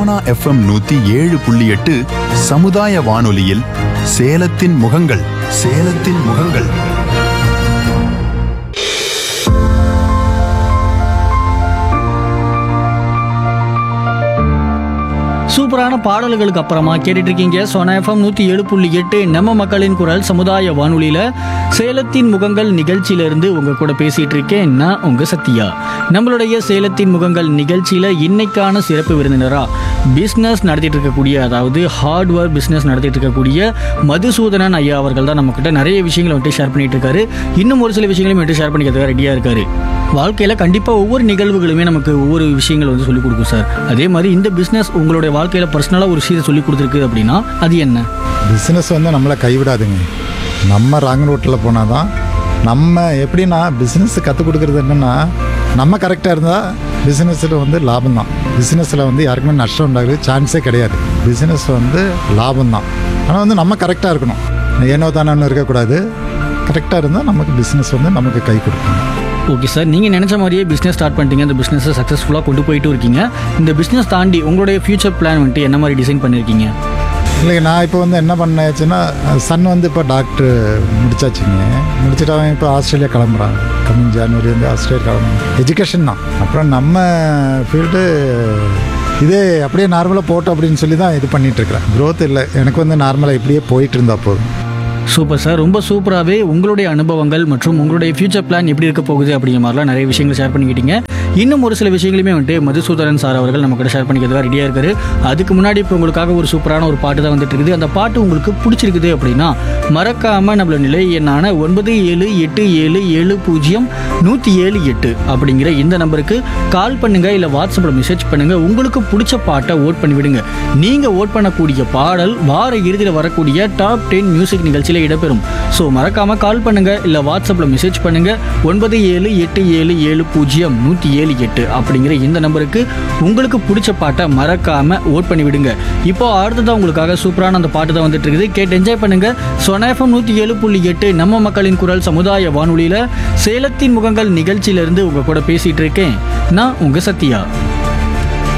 Sona FM நூத்தி ஏழு புள்ளி எட்டு சமுதாய வானொலியில் சேலத்தின் முகங்கள் சேலத்தின் முகங்கள் சூப்பரான பாடல்களுக்கு அப்புறமா கேட்டுட்டு இருக்கீங்க சோனா எஃப்எம் நூற்றி ஏழு புள்ளி எட்டு நம்ம மக்களின் குரல் சமுதாய வானொலியில் சேலத்தின் முகங்கள் நிகழ்ச்சியிலிருந்து உங்க கூட பேசிட்டு இருக்கேன் நான் உங்க சத்யா நம்மளுடைய சேலத்தின் முகங்கள் நிகழ்ச்சியில் இன்னைக்கான சிறப்பு விருந்தினரா பிஸ்னஸ் நடத்திட்டு இருக்கக்கூடிய அதாவது ஹார்ட்வேர் பிஸ்னஸ் நடத்திட்டு இருக்கக்கூடிய மதுசூதனன் ஐயா அவர்கள் தான் நம்மக்கிட்ட நிறைய விஷயங்களை வந்துட்டு ஷேர் பண்ணிட்டு இருக்காரு இன்னும் ஒரு சில விஷயங்களையும் வந்துட்டு ஷேர் பண்ணிக்கிறதுக்காக ரெடியாக இருக்காரு வாழ்க்கையில் கண்டிப்பாக ஒவ்வொரு நிகழ்வுகளுமே நமக்கு ஒவ்வொரு விஷயங்கள் வந்து சொல்லிக் கொடுக்கும் சார் அதே மாதிரி இந்த பிஸ்னஸ் உங்களுடைய வாழ்க்கையில் பர்சனலாக ஒரு விஷயத்தை சொல்லிக் கொடுத்துருக்கு அப்படின்னா அது என்ன பிஸ்னஸ் வந்து நம்மளை கைவிடாதுங்க நம்ம ராங் ரூட்டில் போனால் தான் நம்ம எப்படின்னா பிஸ்னஸ் கற்றுக் கொடுக்குறது என்னென்னா நம்ம கரெக்டாக இருந்தால் பிஸ்னஸில் வந்து லாபம் தான் பிஸ்னஸில் வந்து யாருக்குமே நஷ்டம் உண்டாகுது சான்ஸே கிடையாது பிஸ்னஸ் வந்து லாபம் தான் ஆனால் வந்து நம்ம கரெக்டாக இருக்கணும் ஏனோ தானோன்னு இருக்கக்கூடாது கரெக்டாக இருந்தால் நமக்கு பிஸ்னஸ் வந்து நமக்கு கை கொடுக்கும் ஓகே சார் நீங்கள் நினச்ச மாதிரியே பிஸ்னஸ் ஸ்டார்ட் பண்ணிட்டீங்க இந்த பிஸ்னஸை சக்ஸஸ்ஃபுல்லாக கொண்டு போயிட்டு இருக்கீங்க இந்த பிஸ்னஸ் தாண்டி உங்களுடைய ஃபியூச்சர் பிளான் வந்துட்டு என்ன மாதிரி டிசைன் பண்ணியிருக்கீங்க இல்லைங்க நான் இப்போ வந்து என்ன பண்ணாச்சுன்னா சன் வந்து இப்போ டாக்டர் முடிச்சாச்சுங்க முடிச்சுட்டு அவன் இப்போ ஆஸ்திரேலியா கிளம்புறான் கம்மிங் ஜான்வரி வந்து ஆஸ்திரேலியா கிளம்புறான் எஜுகேஷன் தான் அப்புறம் நம்ம ஃபீல்டு இதே அப்படியே நார்மலாக போட்டோம் அப்படின்னு சொல்லி தான் இது பண்ணிட்டு இருக்கிறேன் growth இல்லை எனக்கு வந்து நார்மலாக இப்படியே போயிட்டு இருந்தா போதும் சூப்பர் சார் ரொம்ப சூப்பராகவே உங்களுடைய அனுபவங்கள் மற்றும் உங்களுடைய ஃபியூச்சர் பிளான் எப்படி இருக்க போகுது அப்படிங்கிற மாதிரிலாம் நிறைய விஷயங்கள் ஷேர் பண்ணிக்கிட்டீங்க இன்னும் ஒரு சில விஷயங்களுமே வந்துட்டு மதுசூதரன் சார் அவர்கள் நம்ம கிட்ட ஷேர் பண்ணிக்கிறதுக்காக ரெடியாக இருக்காரு அதுக்கு முன்னாடி இப்போ உங்களுக்காக ஒரு சூப்பரான ஒரு பாட்டு தான் வந்துட்டு இருக்குது அந்த பாட்டு உங்களுக்கு பிடிச்சிருக்குது அப்படின்னா மறக்காம நம்மளோட நிலை எண்ணான ஒன்பது ஏழு எட்டு ஏழு ஏழு பூஜ்ஜியம் நூற்றி ஏழு எட்டு அப்படிங்கிற இந்த நம்பருக்கு கால் பண்ணுங்க இல்லை வாட்ஸ்அப்பில் மெசேஜ் பண்ணுங்க உங்களுக்கு பிடிச்ச பாட்டை ஓட் பண்ணி விடுங்க நீங்க ஓட் பண்ணக்கூடிய பாடல் வார இறுதியில் வரக்கூடிய டாப் டென் மியூசிக் நிகழ்ச்சியில் இடம்பெறும் ஸோ மறக்காம கால் பண்ணுங்க இல்லை வாட்ஸ்அப்பில் மெசேஜ் பண்ணுங்க ஒன்பது ஏழு எட்டு ஏழு ஏழு பூஜ்ஜியம் நூற்றி ஏழு எட்டு அப்படிங்கிற இந்த நம்பருக்கு உங்களுக்கு பிடிச்ச பாட்டை மறக்காம ஓட் பண்ணி விடுங்க இப்போ அடுத்ததான் உங்களுக்காக சூப்பரான அந்த பாட்டு தான் வந்துட்டு இருக்குது கேட்டு என்ஜாய் பண்ணுங்க சொனாஃபம் நூற்றி ஏழு புள்ளி எட்டு நம்ம மக்களின் குரல் சமுதாய வானொலியில் சேலத்தின் முகங்கள் நிகழ்ச்சியிலிருந்து உங்க கூட பேசிட்டு இருக்கேன் நான் உங்க சத்யா